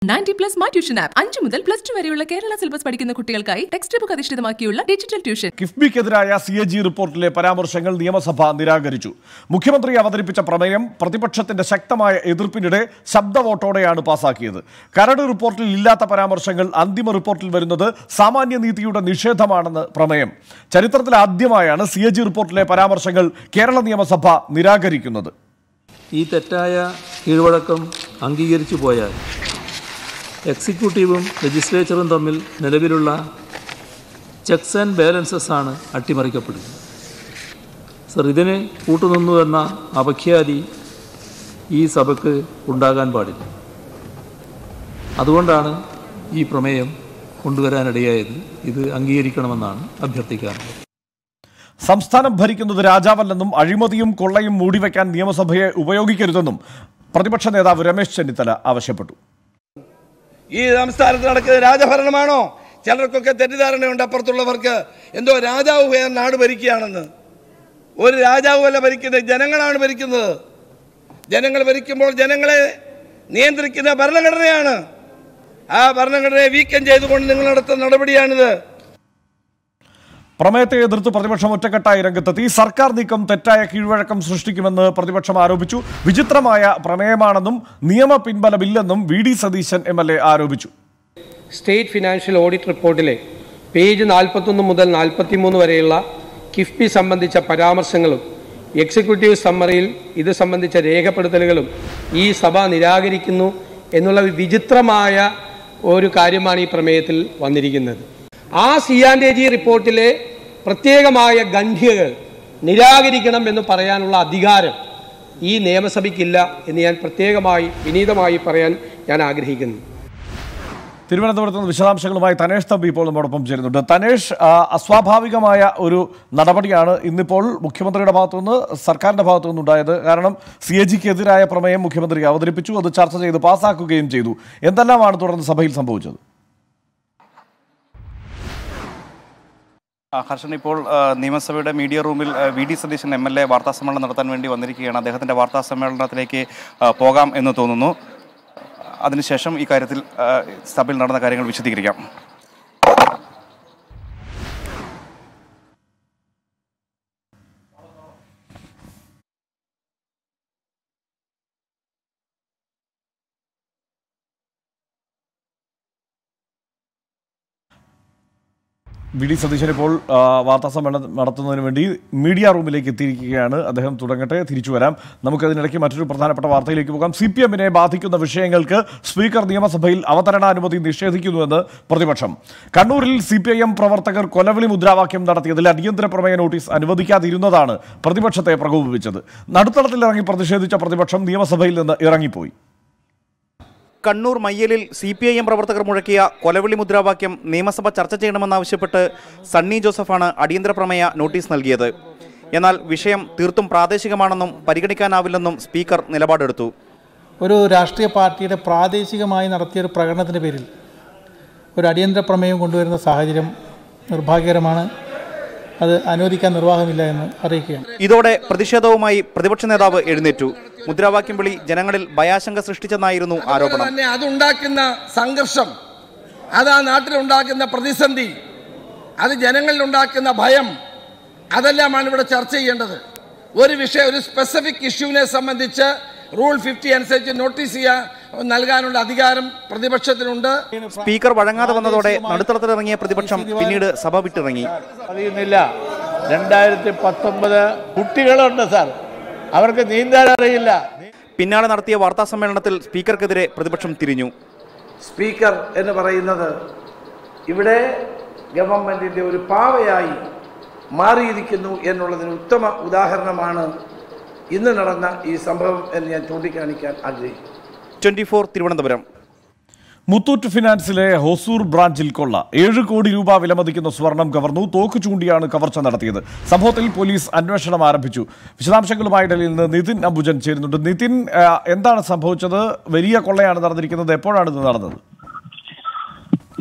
Ninety plus my tuition app അഞ്ചു മുതൽ plus two വരെയുള്ള കേരള സിലബസ് പഠിക്കുന്ന കുട്ടികൾക്കായി ടെക്സ്റ്റ് ബുക്ക് അധിഷ്ഠിതമാക്കിയുള്ള ഡിജിറ്റൽ ട്യൂഷൻ കിഫ്ബിക്കെതിരായ സി എ ജി റിപ്പോർട്ടിലെ പരാമർശങ്ങൾ നിയമസഭ നിരാകരിച്ചു മുഖ്യമന്ത്രി അവതരിപ്പിച്ച പ്രമേയം പ്രതിപക്ഷത്തിന്റെ ശക്തമായ എതിർപ്പിനിടെ ശബ്ദ വോട്ടോടെയാണ് പാസാക്കിയത് കരട് റിപ്പോർട്ടിൽ ഇല്ലാത്ത പരാമർശങ്ങൾ അന്തിമ റിപ്പോർട്ടിൽ വരുന്നത് സാമാന്യനീതിയുടെ നിഷേധമാണെന്ന് പ്രമേയം ചരിത്രത്തിൽ ആദ്യമായാണ് സി എ ജി റിപ്പോർട്ടിലെ പരാമർശങ്ങൾ കേരള നിയമസഭ നിരാകരിക്കുന്നത് ഈ തെറ്റായ കീഴ്വഴക്കം അംഗീകരിച്ചു പോയാൽ എക്സിക്യൂട്ടീവും ലെജിസ്ലേച്ചറും തമ്മിൽ നിലവിലുള്ള ചെക്സ് ആൻഡ് ബാലൻസസ് ആണ് അട്ടിമറിക്കപ്പെടുന്നത് സർ ഇതിന് കൂട്ടുനിന്നു എന്ന അപഖ്യാതി ഈ സഭയ്ക്ക് ഉണ്ടാകാൻ പാടില്ല അതുകൊണ്ടാണ് ഈ പ്രമേയം കൊണ്ടുവരാനിടയായത് ഇത് അംഗീകരിക്കണമെന്നാണ് അഭ്യർത്ഥിക്കാറുള്ളത് സംസ്ഥാനം ഭരിക്കുന്നത് രാജാവല്ലെന്നും അഴിമതിയും കൊള്ളയും മൂടിവെക്കാൻ നിയമസഭയെ ഉപയോഗിക്കരുതെന്നും പ്രതിപക്ഷ നേതാവ് രമേശ് ചെന്നിത്തല ആവശ്യപ്പെട്ടു ഈ സംസ്ഥാനത്ത് നടക്കുന്ന രാജഭരണമാണോ ചിലർക്കൊക്കെ തെറ്റിദ്ധാരണയുണ്ട് അപ്പുറത്തുള്ളവർക്ക് എന്തോ രാജാവ് പോയാൽ നാട് ഭരിക്കുകയാണെന്ന് ഒരു രാജാവുമല്ല ഭരിക്കുന്നത് ജനങ്ങളാണ് ഭരിക്കുന്നത് ജനങ്ങൾ ഭരിക്കുമ്പോൾ ജനങ്ങളെ നിയന്ത്രിക്കുന്ന ഭരണഘടനയാണ് ആ ഭരണഘടനയെ വീക്കം ചെയ്തുകൊണ്ട് നിങ്ങൾ നടത്തുന്ന നടപടിയാണിത് പ്രമേയത്തെ എതിർത്ത് പ്രതിപക്ഷം ഒറ്റക്കെട്ടായി രംഗത്തെത്തി സർക്കാർ നീക്കം തെറ്റായ കീഴ്വഴക്കം സൃഷ്ടിക്കുമെന്ന് പ്രതിപക്ഷം ആരോപിച്ചു വിചിത്രമായ പ്രമേയമാണെന്നും നിയമ പിൻബലമില്ലെന്നും V D Satheesan M L A ആരോപിച്ചു സ്റ്റേറ്റ് ഫിനാൻഷ്യൽ ഓഡിറ്റ് റിപ്പോർട്ടിലെ പേജ് നാൽപ്പത്തൊന്ന് മുതൽ നാൽപ്പത്തിമൂന്ന് വരെയുള്ള കിഫ്ബി സംബന്ധിച്ച പരാമർശങ്ങളും എക്സിക്യൂട്ടീവ് സമ്മറിയിൽ ഇത് സംബന്ധിച്ച രേഖപ്പെടുത്തലുകളും ഈ സഭ നിരാകരിക്കുന്നു എന്നുള്ള ഒരു വിചിത്രമായ ഒരു കാര്യമാണ് ഈ പ്രമേയത്തിൽ വന്നിരിക്കുന്നത് ആ സി ആൻഡ് എ ജി റിപ്പോർട്ടിലെ പ്രത്യേകമായ ഗണ്ഠ്യകൾ നിരാകരിക്കണം എന്ന് പറയാനുള്ള അധികാരം ഈ നിയമസഭയ്ക്കില്ല എന്ന് ഞാൻ പ്രത്യേകമായി വിനീതമായി പറയാൻ ഞാൻ ആഗ്രഹിക്കുന്നു തിരുവനന്തപുരത്ത് നിന്ന് വിശദാംശങ്ങളുമായി തനേഷ് തമ്പി ഇപ്പോൾ നമ്മോടൊപ്പം ചേരുന്നുണ്ട് തനേഷ് ആ, അസ്വാഭാവികമായ ഒരു നടപടിയാണ് ഇന്നിപ്പോൾ മുഖ്യമന്ത്രിയുടെ ഭാഗത്തുനിന്ന് സർക്കാരിന്റെ ഭാഗത്തുനിന്ന് ഉണ്ടായത് കാരണം സി എ ജിക്ക് എതിരായ പ്രമേയം മുഖ്യമന്ത്രി അവതരിപ്പിച്ചു അത് ചർച്ച ചെയ്ത് പാസ്സാക്കുകയും ചെയ്തു എന്തെല്ലാമാണ് തുടർന്ന് സഭയിൽ സംഭവിച്ചത് ആ, ഹർഷൻ ഇപ്പോൾ ആ, നിയമസഭയുടെ മീഡിയ റൂമിൽ ആ, V D Satheesan M L A വാർത്താ സമ്മേളനം നടത്താൻ വേണ്ടി വന്നിരിക്കുകയാണ് അദ്ദേഹത്തിൻ്റെ വാർത്താ സമ്മേളനത്തിലേക്ക് ആ, പോകാം എന്ന് തോന്നുന്നു അതിനുശേഷം ഈ കാര്യത്തിൽ ആ, സഭയിൽ നടന്ന കാര്യങ്ങൾ വിശദീകരിക്കാം വി ഡി സതീശൻ ഇപ്പോൾ ആ, വാർത്താ സമ്മേളനം നടത്തുന്നതിന് വേണ്ടി മീഡിയ റൂമിലേക്ക് എത്തിയിരിക്കുകയാണ് അദ്ദേഹം തുടങ്ങട്ടെ തിരിച്ചു വരാം നമുക്കതിനിടയ്ക്ക് മറ്റൊരു പ്രധാനപ്പെട്ട വാർത്തയിലേക്ക് പോകാം സി പി എമ്മിനെ ബാധിക്കുന്ന വിഷയങ്ങൾക്ക് സ്പീക്കർ നിയമസഭയിൽ അവതരണാനുമതി നിഷേധിക്കുന്നുവെന്ന് പ്രതിപക്ഷം കണ്ണൂരിൽ സി പി ഐ എം പ്രവർത്തകർ കൊലവിളി മുദ്രാവാക്യം നടത്തിയതിൽ അടിയന്തര പ്രമേയ നോട്ടീസ് അനുവദിക്കാതിരുന്നതാണ് പ്രതിപക്ഷത്തെ പ്രകോപിപ്പിച്ചത് നടുത്തളത്തിലിറങ്ങി പ്രതിഷേധിച്ച പ്രതിപക്ഷം നിയമസഭയിൽ നിന്ന് ഇറങ്ങിപ്പോയി കണ്ണൂർ മയ്യലിൽ സി പി ഐ എം പ്രവർത്തകർ മുഴക്കിയ കൊലവിളി മുദ്രാവാക്യം നിയമസഭ ചർച്ച ചെയ്യണമെന്നാവശ്യപ്പെട്ട് സണ്ണി ജോസഫാണ് അടിയന്തര പ്രമേയ നോട്ടീസ് നൽകിയത് എന്നാൽ വിഷയം തീർത്തും പ്രാദേശികമാണെന്നും പരിഗണിക്കാനാവില്ലെന്നും സ്പീക്കർ നിലപാടെടുത്തു ഒരു രാഷ്ട്രീയ പാർട്ടിയുടെ പ്രാദേശികമായി നടത്തിയ ഒരു പ്രകടനത്തിൻ്റെ പേരിൽ ഒരു അടിയന്തര പ്രമേയം കൊണ്ടുവരുന്ന സാഹചര്യം നിർഭാഗ്യകരമാണ് അത് അനുവദിക്കാൻ നിർവാഹമില്ല എന്ന് അറിയിക്കുകയാണ് ഇതോടെ പ്രതിഷേധവുമായി പ്രതിപക്ഷ നേതാവ് എഴുന്നേറ്റു മുദ്രാവാക്യം വിളി ജനങ്ങളിൽ ഭയാശങ്ക സൃഷ്ടിച്ചെന്നായിരുന്നു ആരോപണം തന്നെ അതുണ്ടാക്കുന്ന സംഘർഷം അത് ആ നാട്ടിലുണ്ടാക്കുന്ന പ്രതിസന്ധി അത് ജനങ്ങളിൽ ഉണ്ടാക്കുന്ന ഭയം അതെല്ലാമാണ് ഇവിടെ ചർച്ച ചെയ്യേണ്ടത് ഒരു വിഷയം ഒരു സ്പെസിഫിക് ഇഷ്യൂവിനെ സംബന്ധിച്ച് റൂൾ ഫിഫ്റ്റി അനുസരിച്ച് നോട്ടീസ് ചെയ്യാൻ നൽകാനുള്ള അധികാരം പ്രതിപക്ഷത്തിനുണ്ട് സ്പീക്കർ വഴങ്ങാതെ വന്നതോടെ നടുത്തളത്തിലിറങ്ങിയ പ്രതിപക്ഷം പിന്നീട് സഭ വിട്ടിറങ്ങി അറിയുന്നില്ല രണ്ടായിരത്തി പത്തൊമ്പത് കുട്ടികളുണ്ട് സാർ അവർക്ക് നീന്താൻ അറിയില്ല പിന്നാലെ നടത്തിയ വാർത്താ സമ്മേളനത്തിൽ സ്പീക്കർക്കെതിരെ പ്രതിപക്ഷം തിരിഞ്ഞു സ്പീക്കർ എന്ന് പറയുന്നത് ഇവിടെ ഗവൺമെന്റിന്റെ ഒരു പാവയായി മാറിയിരിക്കുന്നു എന്നുള്ളതിന് ഉത്തമ ഉദാഹരണമാണ് ഇന്ന് നടന്ന ഈ സംഭവം എന്ന് ഞാൻ ചൂണ്ടിക്കാണിക്കാൻ ആഗ്രഹിക്കുന്നു ട്വന്റി തിരുവനന്തപുരം മുത്തൂറ്റ് ഫിനാൻസിലെ ഹൊസൂർ ബ്രാഞ്ചിൽ കൊള്ള ഏഴ് കോടി രൂപ വിലമതിക്കുന്ന സ്വർണം കവർന്നു തോക്ക് ചൂണ്ടിയാണ് കവർച്ച നടത്തിയത് സംഭവത്തിൽ പോലീസ് അന്വേഷണം ആരംഭിച്ചു വിശദാംശങ്ങളുമായി ഡൽഹിയിൽ നിന്ന് നിതിൻ അംബുജൻ ചേരുന്നുണ്ട് നിതിൻ ആ, എന്താണ് സംഭവിച്ചത് വലിയ കൊള്ളയാണ് നടന്നിരിക്കുന്നത് എപ്പോഴാണ് ഇത് നടന്നത്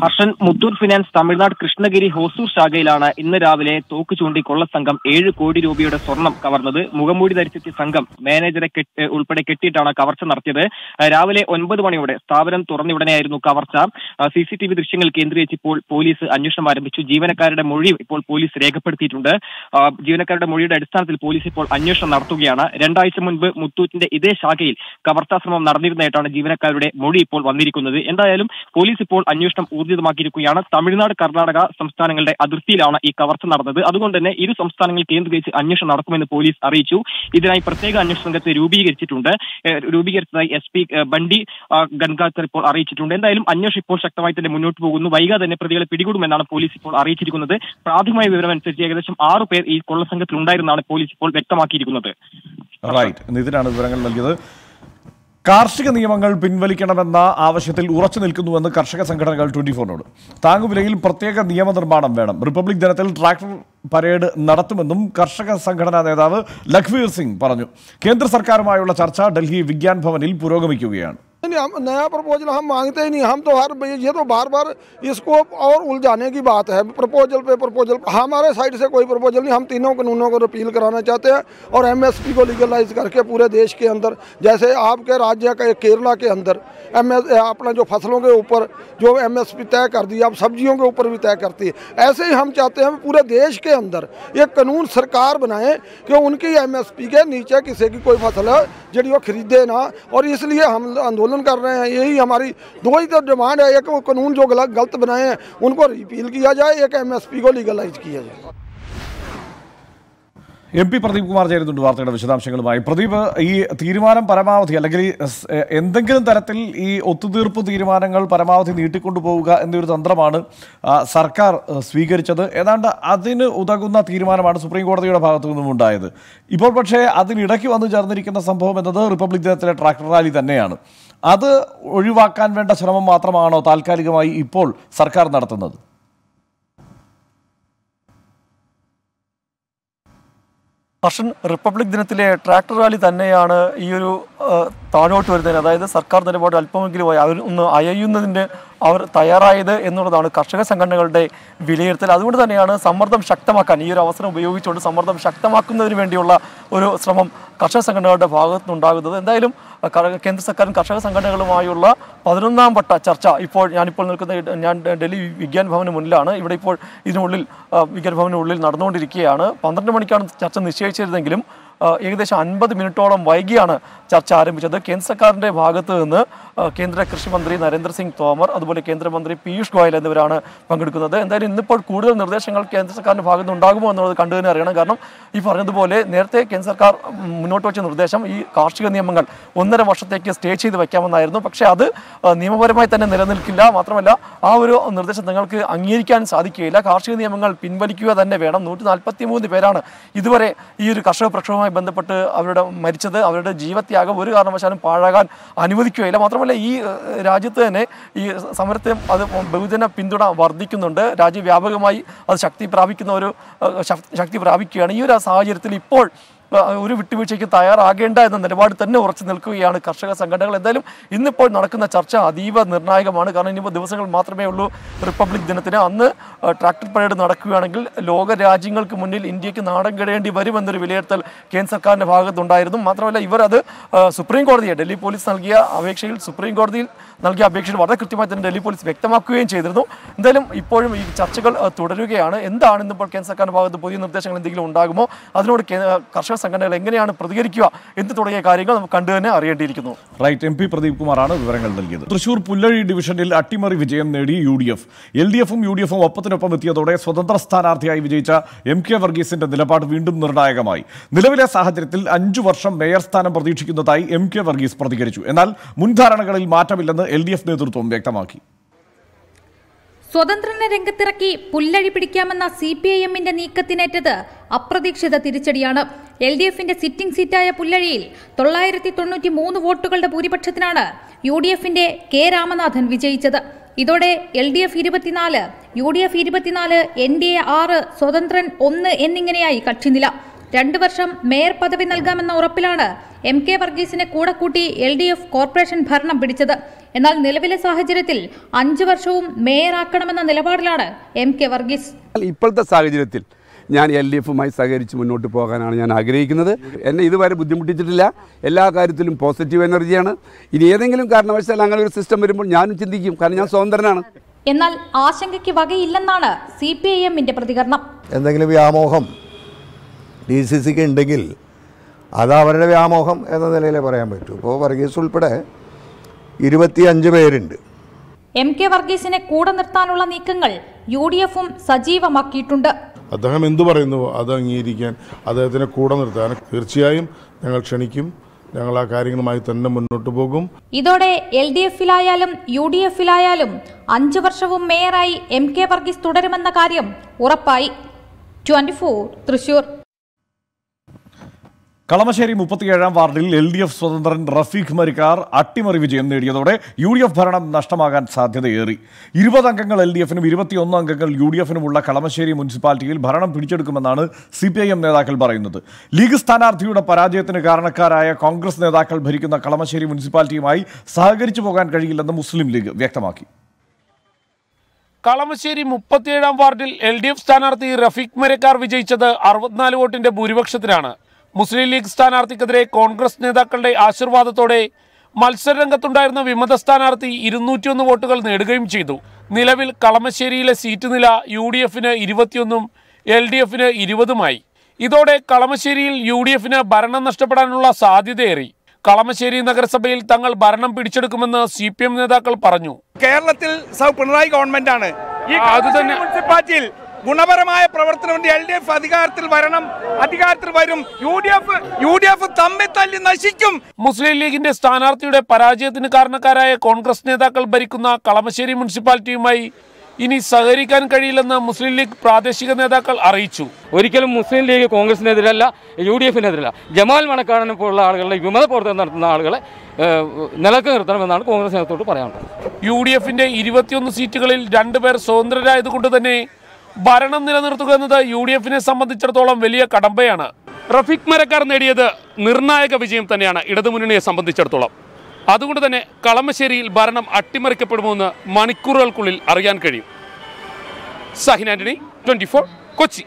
ഹർഷൻ മുത്തൂറ്റ് ഫിനാൻസ് തമിഴ്നാട് കൃഷ്ണഗിരി ഹോസൂർ ശാഖയിലാണ് ഇന്ന് രാവിലെ തോക്ക് ചൂണ്ടി കൊള്ളസംഘം ഏഴ് കോടി രൂപയുടെ സ്വർണം കവർന്നത് മുഖംമൂടി ധരിച്ചെത്തിയ സംഘം മാനേജറെ കെട്ട് ഉൾപ്പെടെ കെട്ടിയിട്ടാണ് കവർച്ച നടത്തിയത് ആ, രാവിലെ ഒൻപത് മണിയോടെ സ്ഥാപനം തുറന്നുടനെയായിരുന്നു കവർച്ച സി സി ടി വി ദൃശ്യങ്ങൾ കേന്ദ്രീകരിച്ച് ഇപ്പോൾ പോലീസ് അന്വേഷണം ആരംഭിച്ചു ജീവനക്കാരുടെ മൊഴിയും ഇപ്പോൾ പോലീസ് രേഖപ്പെടുത്തിയിട്ടുണ്ട് ആ, ജീവനക്കാരുടെ മൊഴിയുടെ അടിസ്ഥാനത്തിൽ പോലീസ് ഇപ്പോൾ അന്വേഷണം നടത്തുകയാണ് രണ്ടാഴ്ച മുൻപ് മുത്തൂറ്റിന്റെ ഇതേ ശാഖയിൽ കവർച്ചാ ശ്രമം നടന്നിരുന്നതായിട്ടാണ് ജീവനക്കാരുടെ മൊഴി ഇപ്പോൾ വന്നിരിക്കുന്നത് എന്തായാലും പോലീസ് ഇപ്പോൾ അന്വേഷണം ഊർജിതമാക്കിയിരിക്കുകയാണ് തമിഴ്നാട് കർണാടക സംസ്ഥാനങ്ങളുടെ അതിർത്തിയിലാണ് ഈ കവർച്ച നടന്നത് അതുകൊണ്ട് തന്നെ ഇരു സംസ്ഥാനങ്ങൾ കേന്ദ്രീകരിച്ച് അന്വേഷണം നടക്കുമെന്ന് പോലീസ് അറിയിച്ചു ഇതിനായി പ്രത്യേക അന്വേഷണ സംഘത്തെ രൂപീകരിച്ചിട്ടുണ്ട് ഏഹ് രൂപീകരിച്ചതായി എസ് പി ബണ്ടി ആ, ഗൻഗാക്കർ ഇപ്പോൾ അറിയിച്ചിട്ടുണ്ട് എന്തായാലും അന്വേഷണം ഇപ്പോൾ ശക്തമായി തന്നെ മുന്നോട്ട് പോകുന്നു വൈകാതെ തന്നെ പ്രതികളെ പിടികൂടുമെന്നാണ് പോലീസ് ഇപ്പോൾ അറിയിച്ചിരിക്കുന്നത് പ്രാഥമിക വിവരം അനുസരിച്ച് ഏകദേശം ആറു പേർ ഈ കൊള്ളസംഘത്തിൽ ഉണ്ടായിരുന്നാണ് പോലീസ് ഇപ്പോൾ വ്യക്തമാക്കിയിരിക്കുന്നത് റൈറ്റ് നിതിനാണ് വിവരങ്ങൾ നൽകിയത് കാർഷിക നിയമങ്ങൾ പിൻവലിക്കണമെന്ന ആവശ്യത്തിൽ ഉറച്ചു നിൽക്കുന്നുവെന്ന് കർഷക സംഘടനകൾ ട്വന്റി ഫോറിനോട് താങ്ങുവിലയിൽ പ്രത്യേക നിയമനിർമ്മാണം വേണം റിപ്പബ്ലിക് ദിനത്തിൽ ട്രാക്ടർ പരേഡ് നടത്തുമെന്നും കർഷക സംഘടനാ നേതാവ് ലഖ്വീർ സിംഗ് പറഞ്ഞു കേന്ദ്ര സർക്കാരുമായുള്ള ചർച്ച ഡൽഹി വിജ്ഞാൻ ഭവനിൽ പുരോഗമിക്കുകയാണ് नहीं हम नया प्रपोजल हम मांगते ही नहीं हम तो हर ये तो बार बार इसको और उलझाने की बात है प्रपोजल पे प्रपोजल हमारे साइड से कोई प्रपोजल नहीं हम तीनों कानूनों को रिपील कराना चाहते हैं और एमएसपी को लीगलाइज करके पूरे देश के अंदर जैसे आपके राज्य के केरला के अंदर एम अपना जो फसलों के ऊपर जो एमएसपी तय कर दी अब सब्जियों के ऊपर भी तय करती है ऐसे ही हम चाहते हैं पूरे देश के अंदर एक कानून सरकार बनाए कि उनकी एमएसपी के नीचे किसी की कोई फसल है जी वो खरीदे ना और इसलिए हम आंदोलन कर रहे हैं यही हमारी दो ही तो डिमांड है एक वो कानून जो गलत गलत बनाए हैं उनको रिपील किया जाए एक एमएसपी को लीगलाइज किया जाए എം പി പ്രദീപ് കുമാർ ചേരുന്നുണ്ട് വാർത്തയുടെ വിശദാംശങ്ങളുമായി പ്രദീപ് ഈ തീരുമാനം പരമാവധി അല്ലെങ്കിൽ ഈ സ്- എ- എന്തെങ്കിലും തരത്തിൽ ഈ ഒത്തുതീർപ്പ് തീരുമാനങ്ങൾ പരമാവധി നീട്ടിക്കൊണ്ടുപോവുക എന്നൊരു തന്ത്രമാണ് ആ, സർക്കാർ ആ, സ്വീകരിച്ചത് ഏതാണ്ട് അതിന് ഉതകുന്ന തീരുമാനമാണ് സുപ്രീം കോടതിയുടെ ഭാഗത്തു നിന്നും ഉണ്ടായത് ഇപ്പോൾ പക്ഷേ അതിനിടയ്ക്ക് വന്നു ചേർന്നിരിക്കുന്ന സംഭവം എന്നത് റിപ്പബ്ലിക് ദിനത്തിലെ ട്രാക്ടർ റാലി തന്നെയാണ് അത് ഒഴിവാക്കാൻ വേണ്ട ശ്രമം മാത്രമാണോ താൽക്കാലികമായി ഇപ്പോൾ സർക്കാർ നടത്തുന്നത് ഹർഷൻ റിപ്പബ്ലിക് ദിനത്തിലെ ട്രാക്ടർ റാലി തന്നെയാണ് ഈ ഒരു ആ, താഴോട്ട് വരുന്നതിന് അതായത് സർക്കാർ നിലപാട് അല്പമെങ്കിലും അവർ ഒന്ന് അയയുന്നതിന് അവർ തയ്യാറായത് എന്നുള്ളതാണ് കർഷക സംഘടനകളുടെ വിലയിരുത്തൽ അതുകൊണ്ട് തന്നെയാണ് സമ്മർദ്ദം ശക്തമാക്കാൻ ഈ ഒരു അവസരം ഉപയോഗിച്ചുകൊണ്ട് സമ്മർദ്ദം ശക്തമാക്കുന്നതിന് വേണ്ടിയുള്ള ഒരു ശ്രമം കർഷക സംഘടനകളുടെ ഭാഗത്തുനിന്നുണ്ടാകുന്നത് എന്തായാലും ആ, കർ- കേന്ദ്ര സർക്കാരും കർഷക സംഘടനകളുമായുള്ള പതിനൊന്നാം വട്ട ചർച്ച ഇപ്പോൾ ഞാനിപ്പോൾ നിൽക്കുന്ന ഇട- ഞാൻ ഡൽഹി വിജ്ഞാൻ ഭവന് മുന്നിലാണ് ഇവിടെ ഇപ്പോൾ ഇതിനുള്ളിൽ ആ, വിജ്ഞാൻ ഭവനുള്ളിൽ നടന്നുകൊണ്ടിരിക്കുകയാണ് പന്ത്രണ്ട് മണിക്കാണ് ചർച്ച നിശ്ചയിച്ചിരുന്നെങ്കിലും ആ, ഏകദേശം അൻപത് മിനിറ്റോളം വൈകിയാണ് ചർച്ച ആരംഭിച്ചത് കേന്ദ്ര സർക്കാരിൻ്റെ ഭാഗത്ത് നിന്ന് ആ, കേന്ദ്ര കൃഷിമന്ത്രി നരേന്ദ്ര സിംഗ് തോമർ അതുപോലെ കേന്ദ്രമന്ത്രി പീയൂഷ് ഗോയൽ എന്നിവരാണ് പങ്കെടുക്കുന്നത് എന്തായാലും ഇന്നിപ്പോൾ കൂടുതൽ നിർദ്ദേശങ്ങൾ കേന്ദ്ര സർക്കാരിൻ്റെ ഭാഗത്ത് നിന്ന് ഉണ്ടാകുമോ എന്നുള്ളത് കണ്ടു തന്നെ അറിയണം കാരണം ഈ പറഞ്ഞതുപോലെ നേരത്തെ കേന്ദ്ര സർക്കാർ ഉം, മുന്നോട്ട് വെച്ച നിർദ്ദേശം ഈ കാർഷിക നിയമങ്ങൾ ഒന്നര വർഷത്തേക്ക് സ്റ്റേ ചെയ്ത് വെക്കാമെന്നായിരുന്നു പക്ഷേ അത് ആ, നിയമപരമായി തന്നെ നിലനിൽക്കില്ല മാത്രമല്ല ആ ഒരു നിർദ്ദേശം നിങ്ങൾക്ക് അംഗീകരിക്കാൻ സാധിക്കുകയില്ല കാർഷിക നിയമങ്ങൾ പിൻവലിക്കുക തന്നെ വേണം നൂറ്റി നാൽപ്പത്തി മൂന്ന് പേരാണ് ഇതുവരെ ഈ ഒരു കർഷക പ്രക്ഷോഭവുമായി ബന്ധപ്പെട്ട് അവരുടെ മരിച്ചത് അവരുടെ ജീവത്യാഗം ഒരു കാരണവശാലും പാഴാകാൻ അനുവദിക്കുകയില്ല മാത്രമല്ല ഈ ഏഹ്, രാജ്യത്ത് തന്നെ ഈ സമരത്തെ അത് ബഹുജന പിന്തുണ വർദ്ധിക്കുന്നുണ്ട് രാജ്യവ്യാപകമായി അത് ശക്തി പ്രാപിക്കുന്ന ഒരു ഏഹ്, ശക്- ശക്തി പ്രാപിക്കുകയാണ് ഈ ഒരു സാഹചര്യത്തിൽ ഇപ്പോൾ ഏഹ്, ഒരു വിട്ടുവീഴ്ചയ്ക്ക് തയ്യാറാകേണ്ട എന്ന നിലപാട് തന്നെ ഉറച്ചു നിൽക്കുകയാണ് കർഷക സംഘടനകൾ എന്തായാലും ഇന്നിപ്പോൾ നടക്കുന്ന ചർച്ച അതീവ നിർണായകമാണ് കാരണം ഇനിയിപ്പോൾ ദിവസങ്ങൾ മാത്രമേ ഉള്ളൂ റിപ്പബ്ലിക് ദിനത്തിന് അന്ന് ഏഹ്, ട്രാക്ടർ പരേഡ് നടക്കുകയാണെങ്കിൽ ലോക രാജ്യങ്ങൾക്ക് മുന്നിൽ ഇന്ത്യക്ക് നാടൻ കിടേണ്ടി വരുമെന്നൊരു വിലയിരുത്തൽ കേന്ദ്ര സർക്കാരിൻ്റെ ഭാഗത്തുണ്ടായിരുന്നു മാത്രമല്ല ഇവർ അത് ഏഹ്, സുപ്രീം കോടതിയെ ഡൽഹി പോലീസ് നൽകിയ അപേക്ഷയിൽ സുപ്രീം കോടതിയിൽ നൽകിയ അപേക്ഷയിൽ വളരെ കൃത്യമായി തന്നെ ഡൽഹി പോലീസ് വ്യക്തമാക്കുകയും ചെയ്തിരുന്നു എന്തായാലും ഇപ്പോഴും ഈ ചർച്ചകൾ ഏഹ്, തുടരുകയാണ് എന്താണ് ഇന്നിപ്പോൾ കേന്ദ്ര സർക്കാരിൻ്റെ ഭാഗത്ത് പുതിയ നിർദ്ദേശങ്ങൾ എന്തെങ്കിലും ഉണ്ടാകുമോ അതിനോട് കേ- കർഷക സംഘടനകൾ എങ്ങനെയാണ് പ്രതികരിക്കുക എന്ന് തുടങ്ങിയ കാര്യങ്ങൾ നമുക്ക് കണ്ടു തന്നെ അറിയേണ്ടിയിരിക്കുന്നു റൈറ്റ് എം പി പ്രദീപ് കുമാറാണ് വിവരങ്ങൾ നൽകിയത് തൃശൂർ പുല്ലഴി ഡിവിഷനിൽ അട്ടിമറി വിജയം നേടി U D F L D എഫും യു ഡി എഫും ഒപ്പത്തിനൊപ്പം എത്തിയതോടെ സ്വതന്ത്ര സ്ഥാനാർത്ഥിയായി വിജയിച്ച എം കെ വർഗീസിന്റെ നിലപാട് വീണ്ടും നിർണായകമായി നിലവിലെ സാഹചര്യത്തിൽ അഞ്ചു വർഷം മേയർ സ്ഥാനം പ്രതീക്ഷിക്കുന്നതായി എം കെ വർഗീസ് പ്രതികരിച്ചു എന്നാൽ മുൻധാരണകളിൽ മാറ്റമില്ലെന്ന് എൽ ഡി എഫ് നേതൃത്വം വ്യക്തമാക്കി സ്വതന്ത്രനെ രംഗത്തിറക്കി പുല്ലഴി പിടിക്കാമെന്ന സി പി ഐ എമ്മിന്റെ നീക്കത്തിനേറ്റത് അപ്രതീക്ഷിത തിരിച്ചടിയാണ് എൽ ഡി എഫിന്റെ സിറ്റിംഗ് സീറ്റായ പുല്ലഴിയിൽ തൊള്ളായിരത്തി തൊണ്ണൂറ്റി മൂന്ന് വോട്ടുകളുടെ ഭൂരിപക്ഷത്തിനാണ് യു ഡി എഫിന്റെ കെ രാമനാഥൻ വിജയിച്ചത് ഇതോടെ എൽ ഡി എഫ് ഇരുപത്തിനാല് യു ഡി എഫ് ഇരുപത്തിനാല് എൻ ഡി എ ആറ് സ്വതന്ത്രൻ ഒന്ന് എന്നിങ്ങനെയായി കക്ഷിനില രണ്ടു വർഷം മേയർ പദവി നൽകാമെന്ന ഉറപ്പിലാണ് എം കെ വർഗീസിനെ കൂടെ കൂട്ടി എൽ ഡി എഫ് കോർപ്പറേഷൻ ഭരണം പിടിച്ചത് എന്നാൽ നിലവിലെ സാഹചര്യത്തിൽ അഞ്ചു വർഷവും മേയറാക്കണമെന്ന നിലപാടിലാണ് എം കെ വർഗീസ് ഇപ്പോഴത്തെ സാഹചര്യത്തിൽ ഞാൻ എൽ ഡി എഫുമായി സഹകരിച്ച് മുന്നോട്ട് പോകാനാണ് ഞാൻ ആഗ്രഹിക്കുന്നത് എന്നെ ഇതുവരെ ബുദ്ധിമുട്ടിച്ചിട്ടില്ല എല്ലാ കാര്യത്തിലും പോസിറ്റീവ് എനർജിയാണ് ഇനി ഏതെങ്കിലും കാരണവശാൽ അങ്ങനെ ഒരു സിസ്റ്റം വരുമ്പോൾ ഞാനും ചിന്തിക്കും കാരണം ഞാൻ സ്വതന്ത്രനാണ് എന്നാൽ ആശങ്കയ്ക്ക് വകയില്ലെന്നാണ് സി പി ഐ എമ്മിന്റെ പ്രതികരണം എന്തെങ്കിലും വ്യാമോഹം ഡി സി സിക്ക് ഉണ്ടെങ്കിൽ അത് അവരുടെ വ്യാമോഹം എന്ന നിലയിലേ പറയാൻ പറ്റൂ ഇപ്പോൾ വർഗീസ് ഉൾപ്പെടെ ഇരുപത്തിയഞ്ച് പേരുണ്ട് എം കെ വർഗീസിനെ കൂടെ നിർത്താനുള്ള നീക്കങ്ങൾ യു ഡി എഫും സജീവമാക്കിയിട്ടുണ്ട് അദ്ദേഹം എന്തു പറയുന്നുവോ അത് അംഗീകരിക്കാൻ അദ്ദേഹത്തിനെ കൂടെ നിർത്താൻ തീർച്ചയായും ഞങ്ങൾ ക്ഷണിക്കും ഞങ്ങൾ ആ കാര്യങ്ങളുമായി തന്നെ മുന്നോട്ട് പോകും ഇതോടെ എൽ ഡി എഫിലായാലും യു ഡി എഫിലായാലും അഞ്ചു വർഷവും മേയറായി എം കെ വർഗീസ് തുടരുമെന്ന കാര്യം ഉറപ്പായി ട്വന്റി ഫോർ തൃശൂർ കളമശ്ശേരി മുപ്പത്തിയേഴാം വാർഡിൽ എൽ ഡി എഫ് സ്വതന്ത്രൻ റഫീഖ് മരിക്കാർ അട്ടിമറി വിജയം നേടിയതോടെ യു ഡി എഫ് ഭരണം നഷ്ടമാകാൻ സാധ്യതയേറി ഇരുപത് അംഗങ്ങൾ എൽ ഡി എഫിനും ഇരുപത്തിയൊന്ന് അംഗങ്ങൾ യു ഡി എഫിനുമുള്ള കളമശ്ശേരി മുനിസിപ്പാലിറ്റിയിൽ ഭരണം പിടിച്ചെടുക്കുമെന്നാണ് സി പി ഐ എം നേതാക്കൾ പറയുന്നത് ലീഗ് സ്ഥാനാർത്ഥിയുടെ പരാജയത്തിന് കാരണക്കാരായ കോൺഗ്രസ് നേതാക്കൾ ഭരിക്കുന്ന കളമശ്ശേരി മുനിസിപ്പാലിറ്റിയുമായി സഹകരിച്ചു പോകാൻ കഴിയില്ലെന്ന് മുസ്ലിം ലീഗ് വ്യക്തമാക്കി കളമശ്ശേരി മുപ്പത്തിയേഴാം വാർഡിൽ എൽ ഡി എഫ് സ്ഥാനാർത്ഥി റഫീഖ് മരക്കാർ വിജയിച്ചത് അറുപത്തിനാല് വോട്ടിന്റെ ഭൂരിപക്ഷത്തിലാണ് മുസ്ലിം ലീഗ് സ്ഥാനാർത്ഥിക്കെതിരെ കോൺഗ്രസ് നേതാക്കളുടെ ആശീർവാദത്തോടെ മത്സരരംഗത്തുണ്ടായിരുന്ന വിമത സ്ഥാനാർത്ഥി ഇരുന്നൂറ്റിയൊന്ന് വോട്ടുകൾ നേടുകയും ചെയ്തു നിലവിൽ കളമശ്ശേരിയിലെ സീറ്റ് നില യു ഡി എഫിന് ഇരുപത്തിയൊന്നും എൽ ഡി എഫിന് ഇരുപതുമായി ഇതോടെ കളമശ്ശേരിയിൽ യു ഡി എഫിന് ഭരണം നഷ്ടപ്പെടാനുള്ള സാധ്യതയേറി കളമശ്ശേരി നഗരസഭയിൽ തങ്ങൾ ഭരണം പിടിച്ചെടുക്കുമെന്ന് സി പി എം നേതാക്കൾ പറഞ്ഞു കേരളത്തിൽ സൗ പിണറായി ഗവൺമെന്റാണ് ഈ അത് തന്നെ. മുനിസിപ്പാലിറ്റിയിൽ ഗുണപരമായ പ്രവർത്തനം കൊണ്ട് എൽ ഡി എഫ് അധികാരത്തിൽ വരണം അധികാരത്തിൽ വരും U D F U D F തമ്മിൽ തല്ലി നശിക്കും മുസ്ലിം ലീഗിന്റെ സ്ഥാനാർത്ഥിയുടെ പരാജയത്തിന് കാരണക്കാരായ കോൺഗ്രസ് നേതാക്കൾ ഭരിക്കുന്ന കളമശ്ശേരി മുനിസിപ്പാലിറ്റിയുമായി ഇനി സഹകരിക്കാൻ കഴിയില്ലെന്ന് മുസ്ലിം ലീഗ് പ്രാദേശിക നേതാക്കൾ അറിയിച്ചു ഒരിക്കലും മുസ്ലിം ലീഗ് കോൺഗ്രസിനെതിരല്ല യു ഡി എഫിനെതിരല്ല ജമാൽ മണക്കാടനെ പോലുള്ള ആളുകളെ വിമത പ്രവർത്തനം നടത്തുന്ന ആളുകളെ ഏഹ്, നിലക്ക് നിർത്തണമെന്നാണ് കോൺഗ്രസ് നേതൃത്വത്തോട് പറയാനുള്ളത് യു ഡി എഫിന്റെ ഇരുപത്തിയൊന്ന് സീറ്റുകളിൽ രണ്ടുപേർ സ്വതന്ത്രരായതുകൊണ്ട് തന്നെ ഭരണം നിലനിർത്തുക എന്നത് യു ഡി എഫിനെ സംബന്ധിച്ചിടത്തോളം വലിയ കടമ്പയാണ് റഫീഖ് മരക്കാർ നേടിയത് നിർണായക വിജയം തന്നെയാണ് ഇടതുമുന്നണിയെ സംബന്ധിച്ചിടത്തോളം അതുകൊണ്ട് തന്നെ കളമശ്ശേരിയിൽ ഭരണം അട്ടിമറിക്കപ്പെടുമെന്ന് മണിക്കൂറുകൾക്കുള്ളിൽ അറിയാൻ കഴിയും സഹിൻ ആന്റണി ട്വന്റി കൊച്ചി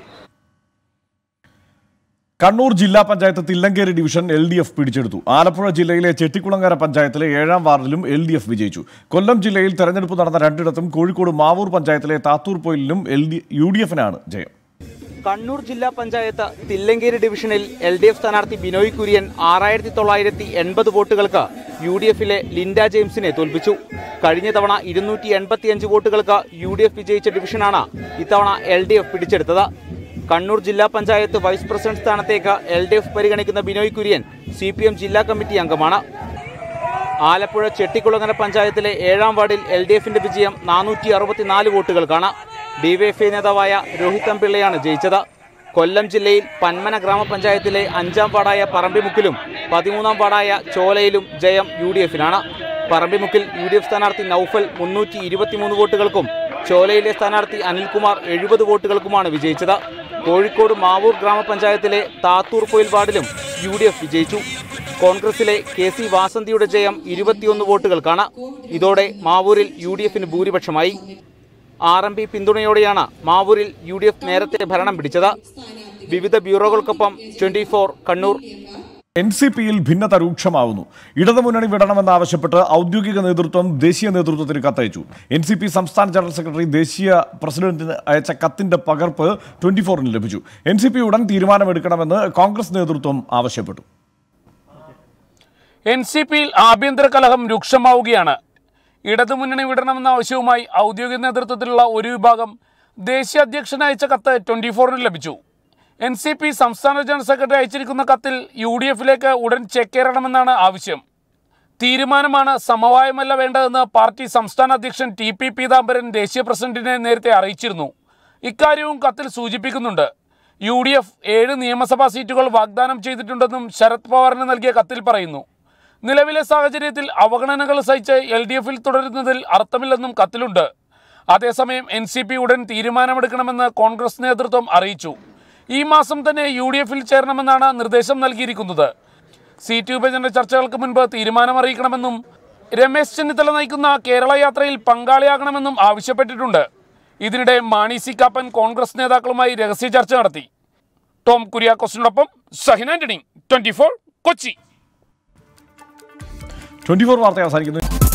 കണ്ണൂർ ജില്ലാ panchayat Thillankeri division L D F പിടിച്ചെടുത്തു ആലപ്പുഴ ജില്ലയിലെ ചെട്ടിക്കുളങ്ങര പഞ്ചായത്തിലെ ഏഴാം വാർഡിലും എൽ ഡി എഫ് വിജയിച്ചു കൊല്ലം ജില്ലയിൽ തെരഞ്ഞെടുപ്പ് നടന്ന രണ്ടിടത്തും കോഴിക്കോട് മാവൂർ പഞ്ചായത്തിലെ താത്തൂർ പൊയിലിലും എൽ ഡി യു ഡി എഫിനാണ് ജയം കണ്ണൂർ ജില്ലാ പഞ്ചായത്ത് തില്ലങ്കേരി ഡിവിഷനിൽ എൽ ഡി എഫ് സ്ഥാനാർത്ഥി ബിനോയ് കുര്യൻ ആറായിരത്തി തൊള്ളായിരത്തി എൺപത് വോട്ടുകൾക്ക് യു ഡി എഫിലെ ലിൻഡ ജെയിംസിനെ തോൽപ്പിച്ചു കഴിഞ്ഞ തവണ ഇരുന്നൂറ്റി എൺപത്തിയഞ്ച് വോട്ടുകൾക്ക് യു ഡി എഫ് വിജയിച്ച ഡിവിഷനാണ് ഇത്തവണ എൽ ഡി എഫ് പിടിച്ചെടുത്തത് കണ്ണൂർ ജില്ലാ പഞ്ചായത്ത് വൈസ് പ്രസിഡന്റ് സ്ഥാനത്തേക്ക് എൽ ഡി എഫ് പരിഗണിക്കുന്ന Binoy Kurian C P M ജില്ലാ കമ്മിറ്റി അംഗമാണ് ആലപ്പുഴ ചെട്ടിക്കുളങ്ങര പഞ്ചായത്തിലെ ഏഴാം വാർഡിൽ എൽ ഡി എഫിന്റെ വിജയം നാനൂറ്റി അറുപത്തിനാല് വോട്ടുകൾക്കാണ് ഡിവൈഎഫ്ഐ നേതാവായ രോഹിത് അമ്പിള്ളയാണ് ജയിച്ചത് കൊല്ലം ജില്ലയിൽ പന്മന ഗ്രാമപഞ്ചായത്തിലെ അഞ്ചാം വാർഡായ പറമ്പിമുക്കിലും പതിമൂന്നാം വാർഡായ ചോലയിലും ജയം യു ഡി എഫിനാണ് പറമ്പിമുക്കിൽ യു ഡി എഫ് സ്ഥാനാർത്ഥി നൌഫൽ മുന്നൂറ്റി ഇരുപത്തിമൂന്ന് വോട്ടുകൾക്കും ചോലയിലെ സ്ഥാനാർത്ഥി അനിൽകുമാർ എഴുപത് വോട്ടുകൾക്കുമാണ് വിജയിച്ചത് കോഴിക്കോട് മാവൂർ ഗ്രാമപഞ്ചായത്തിലെ താത്തൂർ പൊയിൽ വാർഡിലും യു ഡി എഫ് വിജയിച്ചു കോൺഗ്രസിലെ കെ സി വാസന്തിയുടെ ജയം ഇരുപത്തിയൊന്ന് വോട്ടുകൾക്കാണ് ഇതോടെ മാവൂരിൽ യു ഡി എഫിന് ഭൂരിപക്ഷമായി ആർ എം പി പിന്തുണയോടെയാണ് മാവൂരിൽ യു ഡി എഫ് നേരത്തെ ഭരണം പിടിച്ചത് വിവിധ ബ്യൂറോകൾക്കൊപ്പം twenty four Kannur N C പിയിൽ ഭിന്നത രൂക്ഷമാവുന്നു ഇടതുമുന്നണി വിടണമെന്നാവശ്യപ്പെട്ട് ഔദ്യോഗിക നേതൃത്വം ദേശീയ നേതൃത്വത്തിന് കത്തയച്ചു എൻ സി പി സംസ്ഥാന ജനറൽ സെക്രട്ടറി ദേശീയ പ്രസിഡന്റിന് അയച്ച കത്തിന്റെ പകർപ്പ് ട്വന്റി ഫോറിന് ലഭിച്ചു എൻ സി പി ഉടൻ തീരുമാനമെടുക്കണമെന്ന് കോൺഗ്രസ് നേതൃത്വം ആവശ്യപ്പെട്ടു എൻ സി പിയിൽ ആഭ്യന്തര കലഹം രൂക്ഷമാവുകയാണ് ഇടതുമുന്നണി വിടണമെന്ന ആവശ്യവുമായി ഔദ്യോഗിക നേതൃത്വത്തിലുള്ള ഒരു വിഭാഗം ദേശീയ അധ്യക്ഷന് അയച്ച കത്ത് ട്വന്റി ഫോറിന് ലഭിച്ചു എൻ സി പി സംസ്ഥാന ജനറൽ സെക്രട്ടറി അയച്ചിരിക്കുന്ന കത്തിൽ യു ഡി എഫിലേക്ക് ഉടൻ ചേക്കേറണമെന്നാണ് ആവശ്യം തീരുമാനമാണ് സമവായമല്ല വേണ്ടതെന്ന് പാർട്ടി സംസ്ഥാന അധ്യക്ഷൻ ടി പി പീതാംബരൻ ദേശീയ പ്രസിഡന്റിനെ നേരത്തെ അറിയിച്ചിരുന്നു ഇക്കാര്യവും കത്തിൽ സൂചിപ്പിക്കുന്നുണ്ട് യു ഡി എഫ് ഏഴ് നിയമസഭാ സീറ്റുകൾ വാഗ്ദാനം ചെയ്തിട്ടുണ്ടെന്നും ശരത് പവാറിന് നൽകിയ കത്തിൽ പറയുന്നു നിലവിലെ സാഹചര്യത്തിൽ അവഗണനകൾ സഹിച്ച് എൽ ഡി എഫിൽ തുടരുന്നതിൽ അർത്ഥമില്ലെന്നും കത്തിലുണ്ട് അതേസമയം എൻ സി പി ഉടൻ തീരുമാനമെടുക്കണമെന്ന് കോൺഗ്രസ് നേതൃത്വം അറിയിച്ചു ഈ മാസം തന്നെ യു ഡി എഫിൽ ചേരണമെന്നാണ് നിർദ്ദേശം നൽകിയിരിക്കുന്നത് സീറ്റ് വിഭജന ചർച്ചകൾക്ക് മുൻപ് തീരുമാനം അറിയിക്കണമെന്നും രമേശ് ചെന്നിത്തല നയിക്കുന്ന കേരള യാത്രയിൽ പങ്കാളിയാകണമെന്നും ആവശ്യപ്പെട്ടിട്ടുണ്ട് ഇതിനിടെ മാണി സി കാപ്പൻ കോൺഗ്രസ് നേതാക്കളുമായി രഹസ്യ ചർച്ച നടത്തി ടോം കുര്യാക്കോസിനോടൊപ്പം Shahin Antony twenty Kochi twenty four വാർത്ത അവസാനിക്കുന്നു